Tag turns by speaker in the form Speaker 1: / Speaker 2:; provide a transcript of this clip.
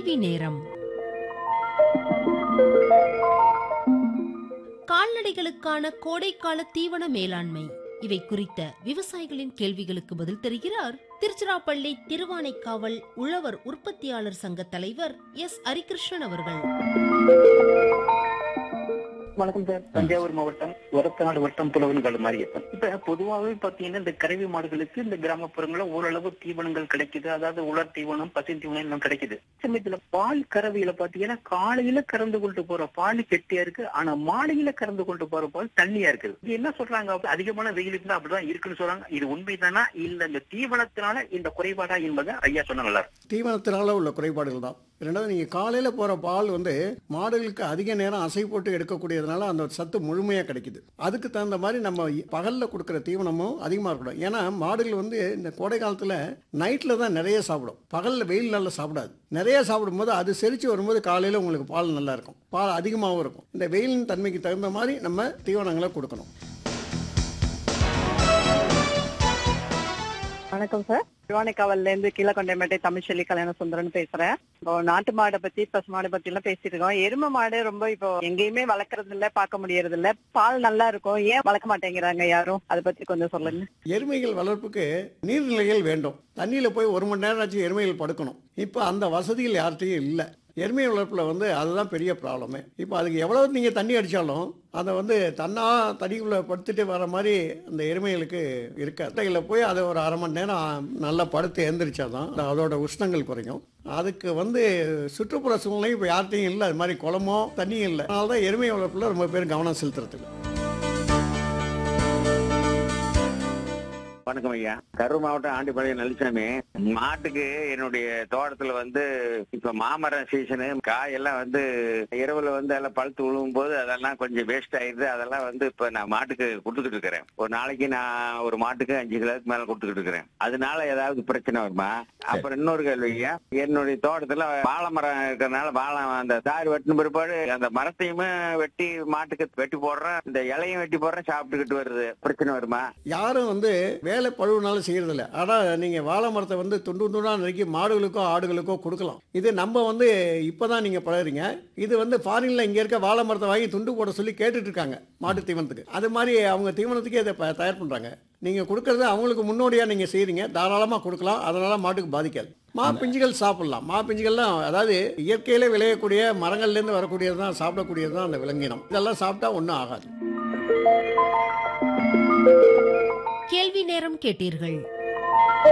Speaker 1: கேள்வி நேரம் கால்நடைகளுக்கான கோடைக்கால தீவன மேலாண்மை இவை குறித்த விவசாயிகளின் கேள்விகளுக்கு பதில் தருகிறார் திருச்சிராப்பள்ளி திருவானைக்காவல் உழவர் உற்பத்தியாளர் சங்க தலைவர் எஸ் ஹரிகிருஷ்ணன் அவர்கள்
Speaker 2: வணக்கம் சார் தஞ்சாவூர் மாவட்டம் ஒரத்தநாடு வட்டம் புலவன்கள் மாரியப்பன் இப்ப பொதுவாகவே பாத்தீங்கன்னா இந்த கறவை மாடுகளுக்கு இந்த கிராமப்புறங்கள்ல ஓரளவு தீவனங்கள் கிடைக்குது அதாவது உலர் தீவனம் பசி தீவனம் எல்லாம் கிடைக்குது சமயத்துல பால் கறவையில பாத்தீங்கன்னா காலையில கறந்து கொண்டு போற பால் கெட்டியா இருக்கு ஆனா மாலையில கறந்து கொண்டு போற பால் தண்ணியா இருக்குது இது என்ன சொல்றாங்க அப்ப அதிகமான வெயில் இருந்தா அப்படிதான் இருக்குன்னு சொல்றாங்க இது உண்மைதானா இல்ல இந்த தீவனத்தினால இந்த குறைபாடா என்பதை ஐயா சொன்ன நல்லா இருக்கும்
Speaker 3: தீவனத்தினால உள்ள குறைபாடுகள் தான் ரெண்டாவது நீங்கள் காலையில் போகிற பால் வந்து மாடுகளுக்கு அதிக நேரம் அசை போட்டு எடுக்கக்கூடியதுனால அந்த சத்து முழுமையாக கிடைக்குது அதுக்கு தகுந்த மாதிரி நம்ம பகலில் கொடுக்குற தீவனமும் அதிகமாக இருக்கணும் ஏன்னா மாடுகள் வந்து இந்த கோடை காலத்தில் நைட்டில் தான் நிறைய சாப்பிடும் பகலில் வெயில் நாளில் சாப்பிடாது நிறைய சாப்பிடும்போது அது செரித்து வரும்போது காலையில் உங்களுக்கு பால் நல்லா இருக்கும் பால் அதிகமாகவும் இருக்கும் இந்த வெயிலின் தன்மைக்கு தகுந்த மாதிரி நம்ம தீவனங்களை கொடுக்கணும்
Speaker 4: வணக்கம் சார் திருவானைக்காவல்ல இருந்து கீழக்கொண்டைமேட்டை தமிழ்ச்செல்வி கல்யாண சுந்தரன் பேசுறேன் இப்போ நாட்டு மாடை பத்தி பசு மாடை பத்தி எல்லாம் பேசிட்டு இருக்கோம் எருமை மாடு ரொம்ப இப்போ எங்கேயுமே வளர்க்கறது இல்ல பார்க்க முடியறது இல்ல பால் நல்லா இருக்கும் ஏன் வளர்க்க மாட்டேங்கிறாங்க யாரும் அதை பத்தி கொஞ்சம் சொல்லுங்க
Speaker 3: எருமைகள் வளர்ப்புக்கு நீர்நிலைகள் வேண்டும் தண்ணியில் போய் ஒரு மணி நேரம் ஆச்சு எருமைகள் படுக்கணும் இப்போ அந்த வசதிகள் யார்கிட்டையும் இல்லை எருமை வளர்ப்பில் வந்து அதுதான் பெரிய ப்ராப்ளமே இப்போ அதுக்கு எவ்வளவு நீங்கள் தண்ணி அடித்தாலும் அதை வந்து தன்னா தண்ணிக்குள்ளே படுத்துட்டு வர மாதிரி அந்த எருமைகளுக்கு இருக்காது அட்டைகளில் போய் அதை ஒரு அரை மணி நேரம் நல்லா படுத்து எழுந்திரிச்சாதான் அதோட உஷ்ணங்கள் குறையும் அதுக்கு வந்து சுற்றுப்புற சூழ்நிலை இப்போ யார்கிட்டையும் இல்லை அது மாதிரி குளமோ தண்ணியும் இல்லை அதனால தான் எருமை வளர்ப்பில் ரொம்ப பேர் கவனம் செலுத்துறதில்ல
Speaker 5: வணக்கம் ஐயா கரூர் மாவட்டம் ஆண்டிப்பாளையம் நல்லசாமி மாட்டுக்கு என்னுடைய தோட்டத்துல வந்து இப்ப மாமரம் சீசனு காயெல்லாம் வந்து இரவுல வந்து எல்லாம் பழுத்து விழுவும் போது அதெல்லாம் கொஞ்சம் வேஸ்ட் ஆயிருது அதெல்லாம் வந்து இப்ப நான் மாட்டுக்கு கொடுத்துக்கிட்டு இருக்கிறேன் ஒரு நாளைக்கு நான் ஒரு மாட்டுக்கு அஞ்சு கிலோக்கு மேல கொடுத்துக்கிட்டு இருக்கிறேன் அதனால ஏதாவது பிரச்சனை வருமா அப்புறம் இன்னொரு கேள்வி ஐயா என்னுடைய தோட்டத்துல வாழை மரம் இருக்கிறதுனால வாழை அந்த தார் வெட்டின பிற்பாடு அந்த மரத்தையுமே வெட்டி மாட்டுக்கு வெட்டி போடுறேன் இந்த இலையும் வெட்டி போடுறேன் சாப்பிட்டுக்கிட்டு வருது பிரச்சனை வருமா
Speaker 3: யாரும் வந்து வேலை பழுவுனாலும் செய்யறதில்ல ஆனால் நீங்கள் வாழை மரத்தை வந்து துண்டு துண்டா நறுக்கி மாடுகளுக்கோ ஆடுகளுக்கோ கொடுக்கலாம் இது நம்ம வந்து இப்போ தான் நீங்கள் பழகுறீங்க இது வந்து ஃபாரினில் இங்கே இருக்க வாழை மரத்தை வாங்கி துண்டு போட சொல்லி கேட்டுட்டு இருக்காங்க மாட்டு தீவனத்துக்கு அது மாதிரி அவங்க தீவனத்துக்கே இதை ப- தயார் பண்ணுறாங்க நீங்கள் கொடுக்கறது அவங்களுக்கு முன்னோடியாக நீங்கள் செய்கிறீங்க தாராளமாக கொடுக்கலாம் அதனால் மாட்டுக்கு பாதிக்காது மா பிஞ்சுகள் சாப்பிடலாம் மா பிஞ்சுகள்லாம் அதாவது இயற்கையிலே விளையக்கூடிய மரங்கள்லேருந்து வரக்கூடியது தான் சாப்பிடக்கூடியது தான் அந்த விலங்கினம் இதெல்லாம் சாப்பிட்டா ஒன்றும் ஆகாது
Speaker 1: கேள்வி நேரம் கேட்டீர்கள்